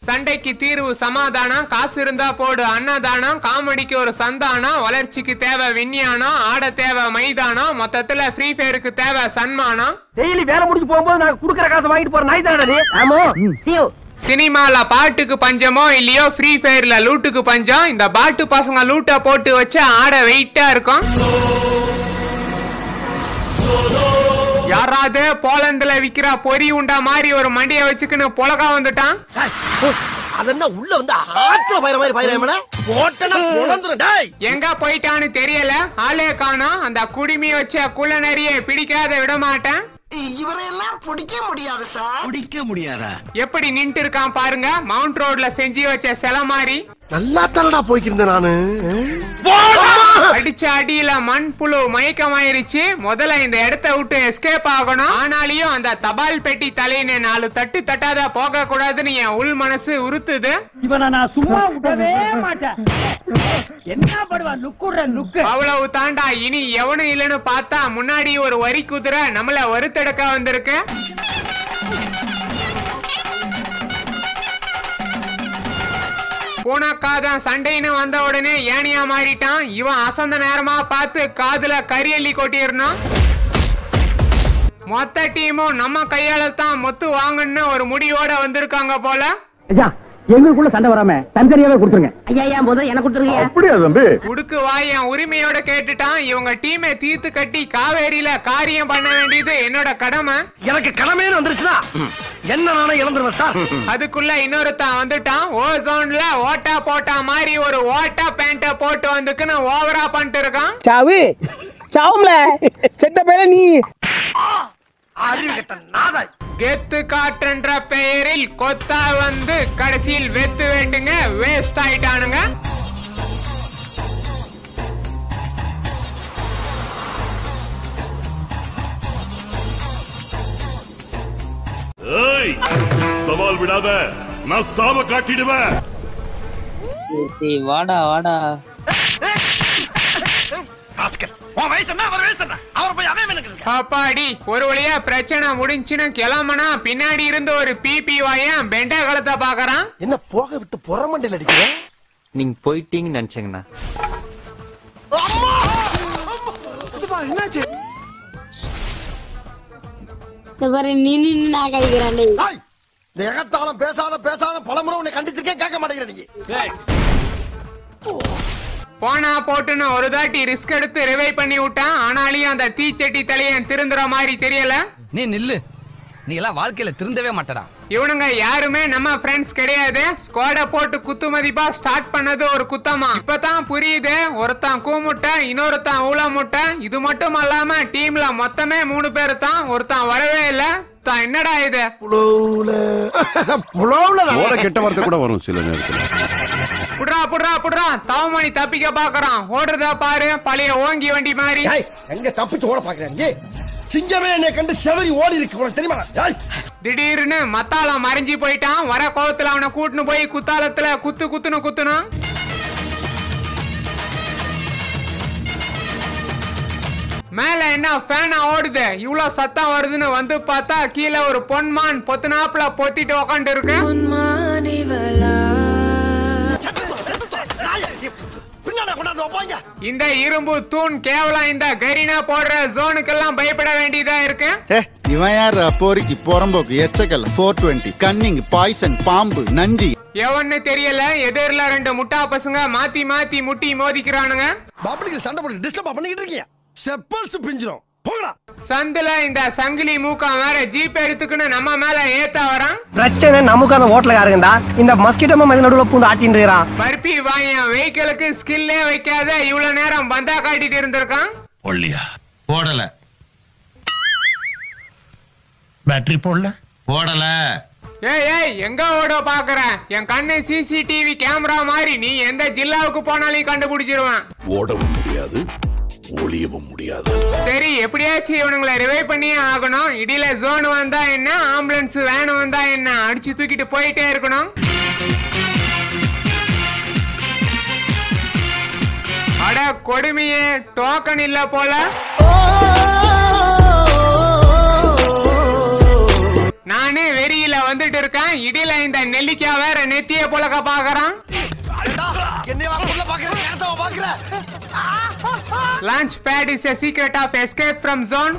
சண்டைக்கு தீர்வு சமாதானம் காசு இருந்தா போடு அன்னதானம் காமெடிக்கு ஒரு சந்தானம் வளர்ச்சிக்கு தேவை விஞ்ஞானம் ஆட தேவை மைதானம் மொத்தத்துல ஃப்ரீ ஃபயருக்கு தேவை சன்மானம் டெய்லி வேலை முடிச்சு போகும்போது நான் குடுக்கற காசை வாங்கிட்டு போற நாய் தானே ஆமா சியோ சினிமால பாட்டுக்கு பஞ்சமோ இல்லையோ ஃப்ரீ ஃபயர்ல லூட்டுக்கு பஞ்சம் இந்த பாட்டு பசங்க லூட்டை போட்டு வச்சு ஆட வெயிட்டா இருக்கும் யாராவது போலந்துல விக்கிற பொறி உண்டா மாதிரி ஒரு மண்டிய வச்சுக்கின்னு புலகா வந்துட்டான் அதென்ன உள்ள வந்து ஆத்துல பயிர மாதிரி பயிர போட்டனா பொழந்துரும் டேய் எங்க போயிட்டான்னு தெரியல ஆளே காணோம் அந்த குடுமி வச்ச குள்ள நிறைய பிடிக்காத விட மாட்டேன் இவரையெல்லாம் பிடிக்க முடியாது சார் பிடிக்க முடியாதா எப்படி நின்ட்டு இருக்கான் பாருங்க மவுண்ட் ரோட்ல செஞ்சு வச்ச சில மாதிரி நல்லா தானடா போய்க்கிருந்தேன் நானு அடிச்ச அடியில மண் புழு மயக்கமாயிருச்சு முதல்ல இந்த இடத்த விட்டு எஸ்கேப் ஆகணும் ஆனாலையும் அந்த தபால் பெட்டி தலையின நாலு தட்டு தட்டாத போக கூடாதுன்னு என் உள் மனசு உறுத்துது இவனை நான் சும்மா விடவே மாட்டேன் என்ன படுவா லுக்குற லுக்கு அவ்வளவு தாண்டா இனி எவனும் இல்லைன்னு பார்த்தா முன்னாடி ஒரு வரி குதிரை நம்மள வறுத்தெடுக்க வந்திருக்கு பூனாக்காதான் சண்டைன்னு வந்த உடனே ஏனியா மாறிட்டான் இவன் அசந்த நேரமா பார்த்து காதுல கரியல்லி கொட்டிடணும் மொத்த டீமும் நம்ம கையால தான் மொத்து வாங்கணும்னு ஒரு முடிவோட வந்திருக்காங்க போல ஐயா எங்களுக்குள்ள சண்டை வராம தனித்தனியாவே கொடுத்துருங்க ஐயா ஐயா முதல்ல எனக்கு கொடுத்துருங்க அப்படியா தம்பி உடுக்கு வாய் என் உரிமையோட கேட்டுட்டான் இவங்க டீமை தீர்த்து கட்டி காவேரியில காரியம் பண்ண வேண்டியது என்னோட கடமை எனக்கு கடமைன்னு வந்துருச்சுன்னா என்ன நானே இழந்துருவேன் சார் அதுக்குள்ள இன்னொருத்தன் வந்துட்டான் ஓசோன்ல ஓட்டா போட்டா மாதிரி ஒரு ஓட்டா பேண்ட போட்டு வந்துக்குன்னு ஓவரா பண்ணிட்டு இருக்கான் சாவு சாவும்ல செத்த பேர நீ அறிவு கெட்ட நாதாய் கெத்து காற்றுன்ற பெயரில் கொத்தா வந்து கடைசியில் வெத்து வேட்டுங்க வேஸ்ட் ஆயிட்டானுங்க ஏய் சவால் விடாத நான் சாவ காட்டிடுவேன் டேய் வாடா வாடா ராஸ்கல் உன் வயசு என்ன அவர் வயசு என்ன அவர் போய் அவன் எனக்கு இருக்க அப்பாடி ஒரு வழியா பிரச்சனை முடிஞ்சுன்னு கிளம்புனா பின்னாடி இருந்து ஒரு பிபி வாயன் பெண்ட காலத்தை பாக்குறான் என்ன போக விட்டு புறமண்டையில் அடிக்கிறேன் நீங்க போயிட்டீங்கன்னு நினைச்சேங்கண்ணா என்னாச்சு இந்த பாரு நீ நின்னு நான் கழிக்கிறேன் டேய் டேய், இந்த எகத்தாலும் பேசாத பேசாத பலமுறை உன்னை கண்டிச்சிருக்கேன் கேட்க மாட்டேங்கிற நீ போனா போட்டுன்னு ஒரு தாட்டி ரிஸ்க் எடுத்து ரிவைவ் பண்ணி விட்டான் ஆனாலையும் அந்த தீச்சட்டி தலையன் திருந்துற மாதிரி தெரியல நீ நில்லு நீ எல்லாம் வாழ்க்கையில திருந்தவே மாட்டடா இவனுங்க யாருமே நம்ம ஃப்ரெண்ட்ஸ் கிடையாது ஸ்குவாட போட்டு குத்து மதிப்பா ஸ்டார்ட் பண்ணது ஒரு குத்தமா இப்பதான் புரியுது ஒருத்தன் கூமுட்டை இன்னொருத்தன் ஊழ முட்டை இது மட்டும் அல்லாம டீம்ல மொத்தமே மூணு பேர் தான் ஒருத்தன் வரவே இல்ல தான் என்னடா இது புலவுல புலவுல ஓட கெட்ட வார்த்தை கூட வரும் சில நேரத்துல புட்ரா புட்ரா புட்ரா தவமணி தப்பிக்க பாக்குறான் ஓடுறதா பாரு பழைய ஓங்கி வண்டி மாதிரி ஏய், எங்க தப்பிச்சு ஓட பாக்குறேன் நீ சிங்கமே என்னை கண்டு செவரி ஓடி இருக்கு உனக்கு தெரியுமா ஏய், திடீர்னு மத்தாளம் மறைஞ்சு போயிட்டான் வர கோவத்துல அவனை கூட்டின்னு போய் குத்தாலத்துல குத்து குத்துன்னு குத்துணும் மேல என்ன ஃபேனா ஓடுது இவ்ளோ சத்தம் வருதுன்னு வந்து பார்த்தா கீழே ஒரு பொன்மான் பொத்துனாப்புல பொத்திட்டு உக்காண்டு இருக்கு செத்து தொலை, செத்து தொலை. நாயே, நீ பின்னாடி கொண்டாந்து வைப்பாங்க இந்த இரும்பு தூண் கேவலம் இந்த கரீனா போடுற ஜோனுக்கெல்லாம் பயப்பட வேண்டியதா இருக்கு ஏ இவன் யார் போரிக்கு புறம்போக்கு எச்சக்கல் ஃபோர் டுவெண்ட்டி கன்னிங் பாய்சன் பாம்பு நஞ்சி எவன்னு தெரியல எதிரில ரெண்டு முட்டா பசங்க மாத்தி மாத்தி முட்டி மோதிக்கிறானுங்க பப்ளிக் சண்டை போட்டு டிஸ்டர்ப் பண்ணிக்கிட்டு இருக்கீங்க செப்பல்ஸ் பிஞ்சிரும் போங்கடா சந்துல இந்த சங்கிலி மூக்கம் வேற ஜீப் எடுத்துக்கின்னு நம்ம மேல ஏத்த வரான் பிரச்சனை நமக்கு அந்த ஹோட்டல யாருங்கடா இந்த மஸ்கிட்டோ மது நடுவுல பூந்து ஆட்டின்றான் பருப்பி வாயன் வெஹிக்கிளுக்கு ஸ்கில்லே வைக்காத இவ்வளவு நேரம் பந்தா காட்டிட்டு இருந்திருக்கான் போடலையா போடல பேட்டரி போடல போடல ஏய் ஏய் எங்க ஓட பாக்குற என் கண்ணு சிசிடிவி கேமரா மாதிரி நீ எந்த ஜில்லாவுக்கு போனாலும் கண்டுபிடிச்சிருவேன் ஓடவும் முடியாது ஒளியவும் முடியாது சரி எப்படியாச்சும் இவனுங்களை ரிவைவ் பண்ணியே ஆகணும் இடியில ஜோன் வந்தா என்ன ஆம்புலன்ஸ் வேன் வந்தா என்ன அடிச்சு தூக்கிட்டு போயிட்டே இருக்கணும் அட கொடுமையே டோக்கன் இல்ல போல நானே வெறியில வந்துட்டு இருக்கேன் இடியில இந்த நெல்லிக்காய் வேற நெத்திய புழக்க பாக்குறான் என்னைய உள்ள பாக்குற நேரத்தை பாக்குற launch pad is a secret of escape from zone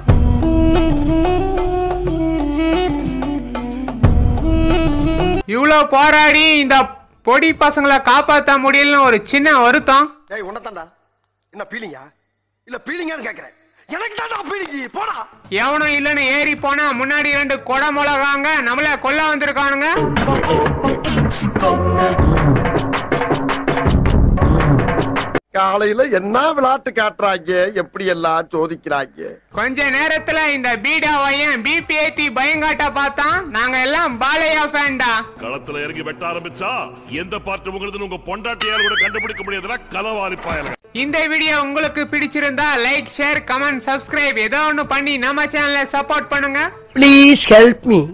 இவ்வளோ போராடி இந்த பொடி பசங்களை காப்பாற்ற முடியலன்னு ஒரு சின்ன வருத்தம் டேய் உன்னதான்டா என்ன பீலிங்கா இல்ல பீலிங்கான்னு கேக்குறேன் எனக்கு தான்டா பீலிங்கி போடா எவனும் இல்லைன்னு ஏறி போனா முன்னாடி ரெண்டு கொடை மிளகாங்க நம்மள கொல்ல வந்திருக்கானுங்க காலையில என்ன விளையாட்டு காட்டுறாங்க எப்படி எல்லாம் சோதிக்கிறாங்க கொஞ்ச நேரத்துல இந்த பீடா பையன் பிபி ஏத்தி பயங்காட்ட பார்த்தான் நாங்க எல்லாம் பாலையா ஃபேன்டா களத்துல இறங்கி வெட்ட ஆரம்பிச்சா எந்த பார்ட் உங்களுதுன்னு உங்க பொண்டாட்டியால் கூட கண்டுபிடிக்க முடியாதுன்னா களவாரி பாயல இந்த வீடியோ உங்களுக்கு பிடிச்சிருந்தா லைக் ஷேர் கமெண்ட் சப்ஸ்கிரைப் ஏதோ ஒன்று பண்ணி நம்ம சேனலை சப்போர்ட் பண்ணுங்க ப்ளீஸ் ஹெல்ப் மீ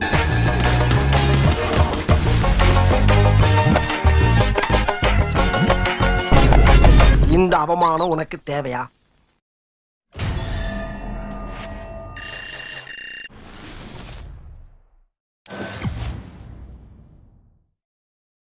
இந்த அவமானம் உனக்கு தேவையா